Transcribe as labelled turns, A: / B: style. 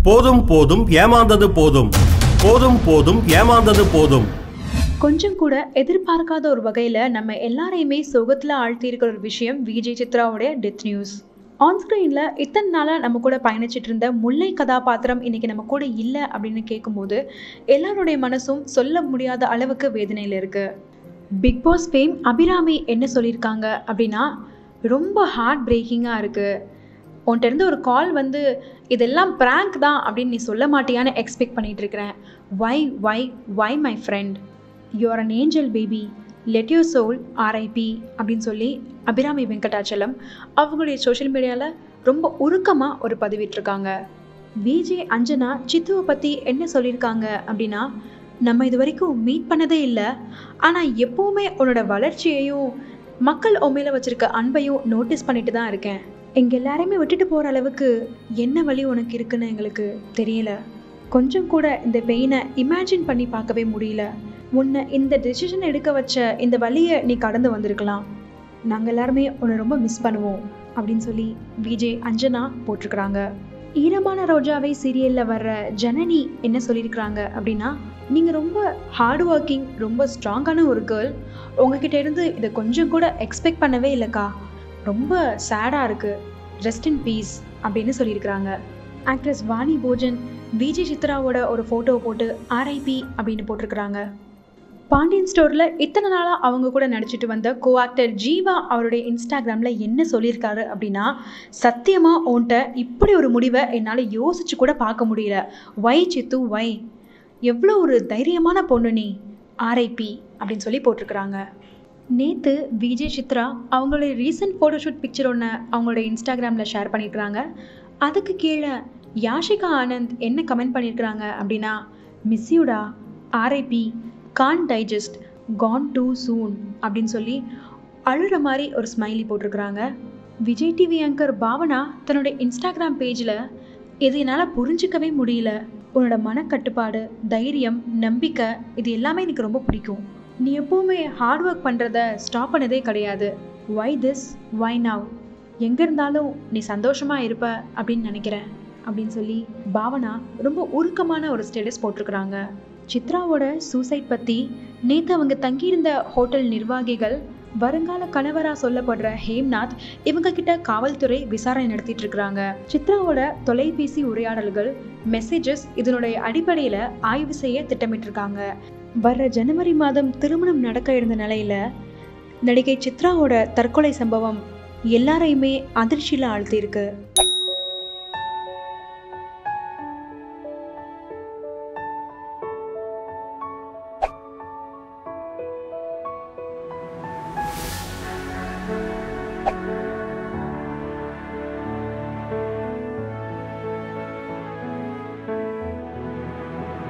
A: போதும் போதும் ஏமாந்தது போதும் போதும் போதும் ஏமாந்தது போதும்
B: கொஞ்சம் கூட எதிர்பார்க்காத ஒரு வகையில் நம்ம எல்லாரையுமே சோகத்தில் ஆழ்த்தியிருக்கிற ஒரு விஷயம் விஜய் சித்ராவுடைய டெத் நியூஸ் ஆன் ஸ்க்ரீனில் இத்தனை நாளாக நம்ம கூட பயணிச்சிட்டு இருந்த முல்லை கதாபாத்திரம் இன்னைக்கு நம்ம கூட இல்லை அப்படின்னு கேட்கும்போது எல்லாருடைய மனசும் சொல்ல முடியாத அளவுக்கு வேதனையில் இருக்கு பிக் பாஸ் ஃபேம் அபிராமி என்ன சொல்லியிருக்காங்க அப்படின்னா ரொம்ப ஹார்ட் பிரேக்கிங்காக இருக்குது உன்கிட்ட இருந்து ஒரு கால் வந்து இதெல்லாம் ப்ராங்க் தான் அப்படின்னு நீ சொல்ல மாட்டியான்னு எக்ஸ்பெக்ட் பண்ணிட்டு இருக்கிறேன் why why why my friend you're an angel baby let your soul RIP அப்படின்னு சொல்லி அபிராமி வெங்கடாச்சலம் அவங்களுடைய சோஷியல் மீடியாவில் ரொம்ப உருக்கமாக ஒரு பதிவிட்டிருக்காங்க விஜே அஞ்சனா சித்துவை பற்றி என்ன சொல்லியிருக்காங்க அப்படின்னா நம்ம இது வரைக்கும் மீட் பண்ணதே இல்லை ஆனால் எப்போவுமே உன்னோட வளர்ச்சியையும் மக்கள் உண்மையில வச்சிருக்க அன்பையும் நோட்டீஸ் பண்ணிட்டு தான் இருக்கேன் எங்க எல்லாரையுமே விட்டுட்டு போற அளவுக்கு என்ன வழி உனக்கு இருக்குன்னு எங்களுக்கு தெரியல கொஞ்சம் கூட இந்த பெயினை இமேஜின் பண்ணி பார்க்கவே முடியல உன்னை இந்த டெசிஷன் எடுக்க வச்ச இந்த வழியை நீ கடந்து வந்திருக்கலாம் நாங்கள் எல்லாருமே உன்னை ரொம்ப மிஸ் பண்ணுவோம் அப்படின்னு சொல்லி விஜய் அஞ்சனா போட்டிருக்கிறாங்க ஈரமான ரோஜாவை சீரியலில் வர்ற ஜனனி என்ன சொல்லியிருக்கிறாங்க அப்படின்னா நீங்கள் ரொம்ப ஹார்ட் ஒர்க்கிங் ரொம்ப ஸ்ட்ராங்கான ஒரு கேர்ள் உங்ககிட்ட இருந்து இதை கொஞ்சம் கூட எக்ஸ்பெக்ட் பண்ணவே இல்லைக்கா ரொம்ப சேடாக இருக்குது ரெஸ்ட் இன் பீஸ் அப்படின்னு சொல்லியிருக்கிறாங்க ஆக்ட்ரஸ் வாணி போஜன் விஜய் சித்ராவோட ஒரு ஃபோட்டோவை போட்டு ஆர்ஐபி அப்படின்னு போட்டிருக்கிறாங்க பாண்டியன் ஸ்டோரில் இத்தனை நாளாக அவங்க கூட நடிச்சிட்டு வந்த கோ ஆக்டர் ஜீவா அவருடைய இன்ஸ்டாகிராமில் என்ன சொல்லியிருக்காரு அப்படின்னா சத்தியமாக உன்கிட்ட இப்படி ஒரு முடிவை என்னால் யோசிச்சு கூட பார்க்க முடியல வை சித்து வை எவ்வளோ ஒரு தைரியமான பொண்ணு நீ ஆர்ஐபி அப்படின்னு சொல்லி போட்டிருக்கிறாங்க நேற்று விஜய் சித்ரா அவங்களுடைய ரீசன்ட் ஃபோட்டோஷூட் பிக்சர் ஒன்று அவங்களுடைய இன்ஸ்டாகிராமில் ஷேர் பண்ணியிருக்கிறாங்க அதுக்கு கீழே யாஷிகா ஆனந்த் என்ன கமெண்ட் பண்ணியிருக்கிறாங்க அப்படின்னா மிஸ்யூடா ஆர்ஐபி கான் டைஜஸ்ட் கான் டூ சூன் அப்படின்னு சொல்லி அழுற மாதிரி ஒரு ஸ்மைலி போட்டிருக்கிறாங்க விஜய் டிவி ஆங்கர் பாவனா தன்னுடைய இன்ஸ்டாகிராம் பேஜில் இது என்னால் புரிஞ்சிக்கவே முடியல உன்னோட மனக்கட்டுப்பாடு தைரியம் நம்பிக்கை இது எல்லாமே எனக்கு ரொம்ப பிடிக்கும் நீ எப்போவுமே ஹார்ட் ஒர்க் பண்ணுறத ஸ்டாப் பண்ணதே கிடையாது வை திஸ் வை நவ் எங்கே இருந்தாலும் நீ சந்தோஷமாக இருப்ப அப்படின்னு நினைக்கிறேன் அப்படின்னு சொல்லி பாவனா ரொம்ப உருக்கமான ஒரு ஸ்டேட்டஸ் போட்டிருக்கிறாங்க சித்ராவோட சூசைட் பற்றி நேற்று அவங்க தங்கியிருந்த ஹோட்டல் நிர்வாகிகள் வருங்கால கணவரா சொல்லப்படுற ஹேம்நாத் இவங்க கிட்ட காவல்துறை விசாரணை நடத்திட்டு இருக்கிறாங்க சித்ராவோட தொலைபேசி உரையாடல்கள் மெசேஜஸ் இதனுடைய அடிப்படையில் ஆய்வு செய்ய திட்டமிட்டிருக்காங்க வர்ற ஜனவரி மாதம் திருமணம் நடக்க இருந்த நிலையில நடிகை சித்ராவோட தற்கொலை சம்பவம் எல்லாரையுமே அதிர்ச்சியில் ஆழ்த்தியிருக்கு